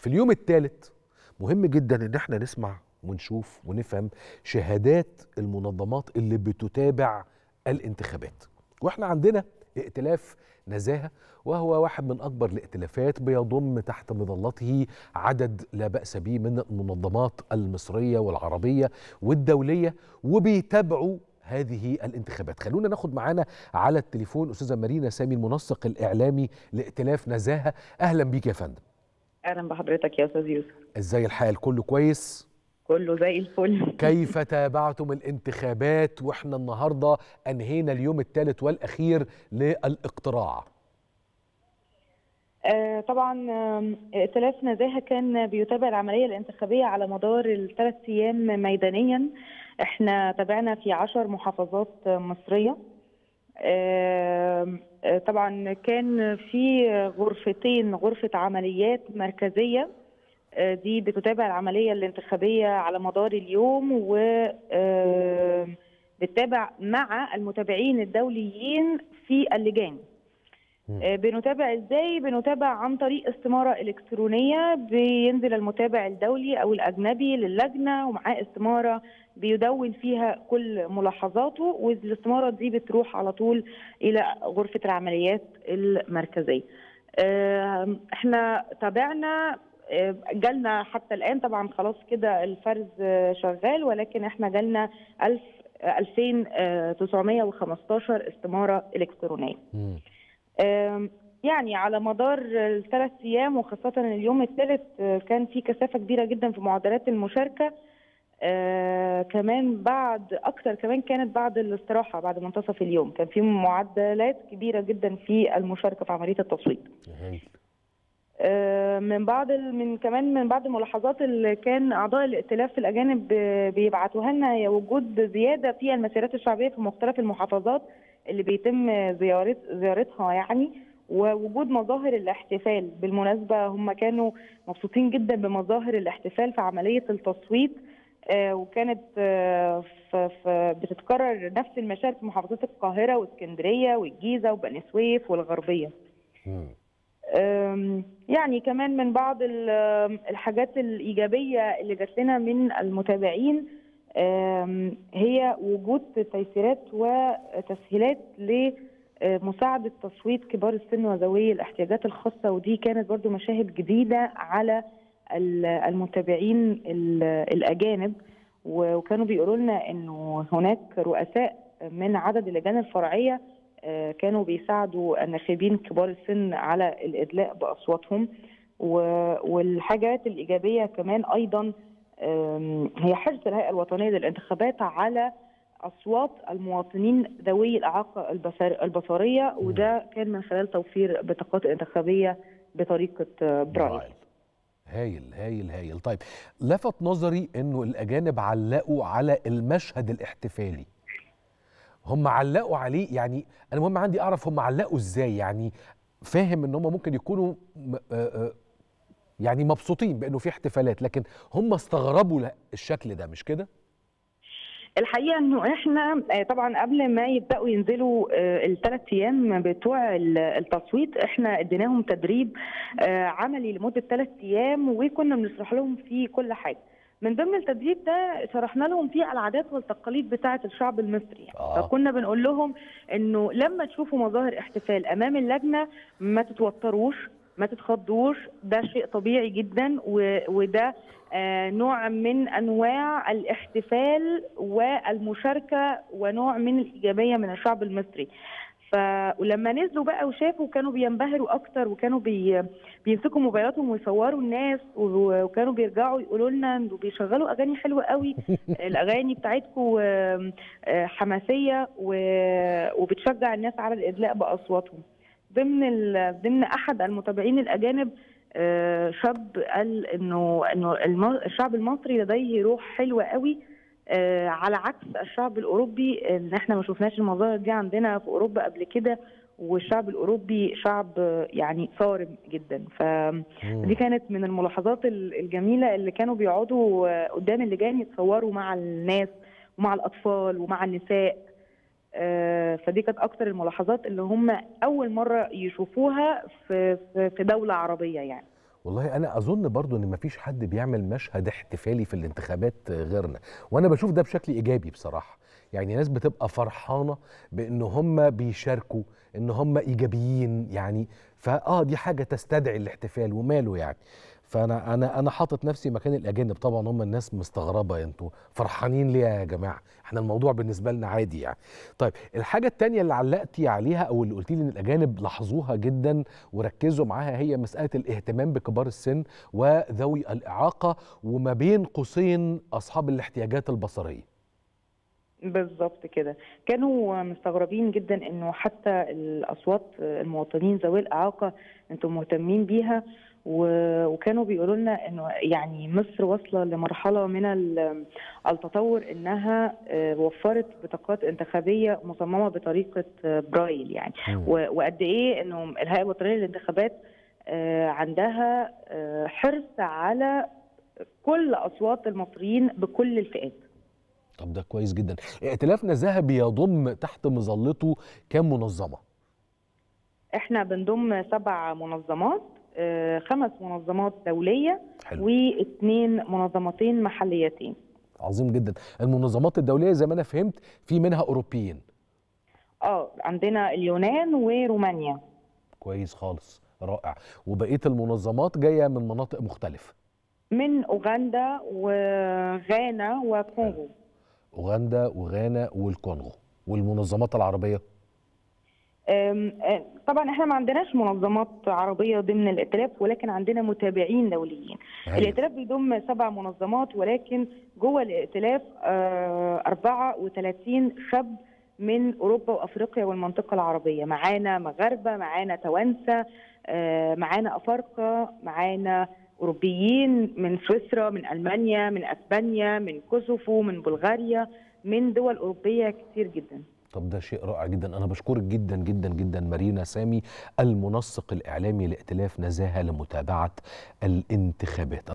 في اليوم الثالث مهم جدا ان احنا نسمع ونشوف ونفهم شهادات المنظمات اللي بتتابع الانتخابات واحنا عندنا ائتلاف نزاهه وهو واحد من اكبر الائتلافات بيضم تحت مظلته عدد لا باس به من المنظمات المصريه والعربيه والدوليه وبيتابعوا هذه الانتخابات خلونا ناخد معانا على التليفون استاذه مارينا سامي المنسق الاعلامي لائتلاف نزاهه اهلا بيك يا فندم اهلا بحضرتك يا استاذ يوسف ازاي الحال كله كويس كله زي الفل كيف تابعتم الانتخابات واحنا النهارده انهينا اليوم الثالث والاخير للاقتراع آه طبعا ائتلاف نزاهه كان بيتابع العمليه الانتخابيه على مدار الثلاث ايام ميدانيا احنا تابعنا في عشر محافظات مصريه آه طبعا كان في غرفتين غرفه عمليات مركزيه دي بتتابع العملية الانتخابية على مدار اليوم و بتتابع مع المتابعين الدوليين في اللجان بنتابع ازاي بنتابع عن طريق استمارة إلكترونية بينزل المتابع الدولي أو الأجنبي للجنة ومعاه استمارة بيدون فيها كل ملاحظاته والاستمارة دي بتروح على طول إلى غرفة العمليات المركزية احنا تابعنا جالنا حتى الان طبعا خلاص كده الفرز شغال ولكن احنا جالنا 1000 2915 استماره الكترونيه. يعني على مدار الثلاث ايام وخاصه اليوم الثالث كان في كثافه كبيره جدا في معدلات المشاركه كمان بعد اكثر كمان كانت بعد الاستراحه بعد منتصف اليوم كان في معدلات كبيره جدا في المشاركه في عمليه التصويت. من بعض من كمان من بعض الملاحظات اللي كان اعضاء الائتلاف الاجانب بيبعتوها لنا هي وجود زياده في المسيرات الشعبيه في مختلف المحافظات اللي بيتم زيارت زيارتها يعني ووجود مظاهر الاحتفال بالمناسبه هم كانوا مبسوطين جدا بمظاهر الاحتفال في عمليه التصويت وكانت بتتكرر نفس المشاهد في محافظات القاهره واسكندريه والجيزه وبني سويف والغربيه. يعني كمان من بعض الحاجات الإيجابية اللي جات لنا من المتابعين هي وجود تيسيرات وتسهيلات لمساعدة تصويت كبار السن وذوي الاحتياجات الخاصة ودي كانت برضو مشاهد جديدة على المتابعين الأجانب وكانوا بيقولوا لنا أنه هناك رؤساء من عدد اللجان الفرعية كانوا بيساعدوا الناخبين كبار السن على الادلاء باصواتهم والحاجات الايجابيه كمان ايضا هي حرص الهيئه الوطنيه للانتخابات على اصوات المواطنين ذوي الاعاقه البصريه وده كان من خلال توفير بطاقات انتخابيه بطريقه برايل هايل هايل هايل طيب لفت نظري انه الاجانب علقوا على المشهد الاحتفالي هم علقوا عليه يعني انا المهم عندي اعرف هم علقوا ازاي يعني فاهم ان هم ممكن يكونوا يعني مبسوطين بانه في احتفالات لكن هم استغربوا الشكل ده مش كده الحقيقه انه احنا طبعا قبل ما يبداوا ينزلوا الثلاث ايام بتوع التصويت احنا اديناهم تدريب عملي لمده ثلاث ايام وكنا بنشرح لهم فيه كل حاجه من ضمن التدريب ده شرحنا لهم فيه العادات والتقاليد بتاعه الشعب المصري يعني. آه. فكنا بنقول لهم انه لما تشوفوا مظاهر احتفال امام اللجنه ما تتوتروش ما تتخضوش ده شيء طبيعي جدا وده آه نوع من انواع الاحتفال والمشاركه ونوع من الايجابيه من الشعب المصري فلما نزلوا بقى وشافوا كانوا بينبهروا اكتر وكانوا بي... بيمسكوا موبايلاتهم ويصوروا الناس وكانوا بيرجعوا يقولوا لنا انه بيشغلوا اغاني حلوه قوي الاغاني بتاعتكم حماسيه و... وبتشجع الناس على الادلاء باصواتهم ضمن ال... ضمن احد المتابعين الاجانب شاب قال انه انه الشعب المصري لديه روح حلوه قوي آه على عكس الشعب الاوروبي ان احنا ما شفناش المظاهر دي عندنا في اوروبا قبل كده والشعب الاوروبي شعب يعني صارم جدا فدي كانت من الملاحظات الجميله اللي كانوا بيقعدوا قدام اللجان يتصوروا مع الناس ومع الاطفال ومع النساء آه فدي كانت اكتر الملاحظات اللي هم اول مره يشوفوها في في دوله عربيه يعني والله انا اظن برضو ان مفيش حد بيعمل مشهد احتفالي في الانتخابات غيرنا وانا بشوف ده بشكل ايجابي بصراحه يعني ناس بتبقى فرحانه بان هم بيشاركوا ان هم ايجابيين يعني فاه دي حاجه تستدعي الاحتفال وماله يعني فانا انا انا حاطط نفسي مكان الاجانب طبعا هم الناس مستغربه انتوا فرحانين ليه يا جماعه احنا الموضوع بالنسبه لنا عادي يعني طيب الحاجه التانية اللي علقتي عليها او اللي قلتي لي ان الاجانب لاحظوها جدا وركزوا معاها هي مساله الاهتمام بكبار السن وذوي الاعاقه وما بين قوسين اصحاب الاحتياجات البصريه بالظبط كده كانوا مستغربين جدا انه حتى الاصوات المواطنين ذوي الاعاقه انتم مهتمين بيها وكانوا بيقولوا لنا انه يعني مصر واصله لمرحله من التطور انها وفرت بطاقات انتخابيه مصممه بطريقه برايل يعني وقد ايه انه الهيئه الوطنيه للانتخابات عندها حرص على كل اصوات المصريين بكل الفئات طب ده كويس جدا ائتلاف نزاهه بيضم تحت مظلته كام منظمه احنا بنضم سبع منظمات خمس منظمات دوليه حلو. واثنين منظمتين محليتين عظيم جدا المنظمات الدوليه زي ما انا فهمت في منها اوروبيين اه عندنا اليونان ورومانيا كويس خالص رائع وبقيه المنظمات جايه من مناطق مختلفه من اوغندا وغانا وكونغو اوغندا وغانا والكونغو والمنظمات العربيه طبعا احنا ما عندناش منظمات عربيه ضمن الائتلاف ولكن عندنا متابعين دوليين هي. الائتلاف بيضم سبع منظمات ولكن جوه الائتلاف 34 خب من اوروبا وافريقيا والمنطقه العربيه معانا مغاربه معانا توانسه معانا افارقه معانا اوروبيين من سويسرا من المانيا من اسبانيا من كوسوفو من بلغاريا من دول اوروبيه كتير جدا طب ده شيء رائع جدا انا بشكرك جدا جدا جدا مارينا سامي المنسق الاعلامي لائتلاف نزاهه لمتابعه الانتخابات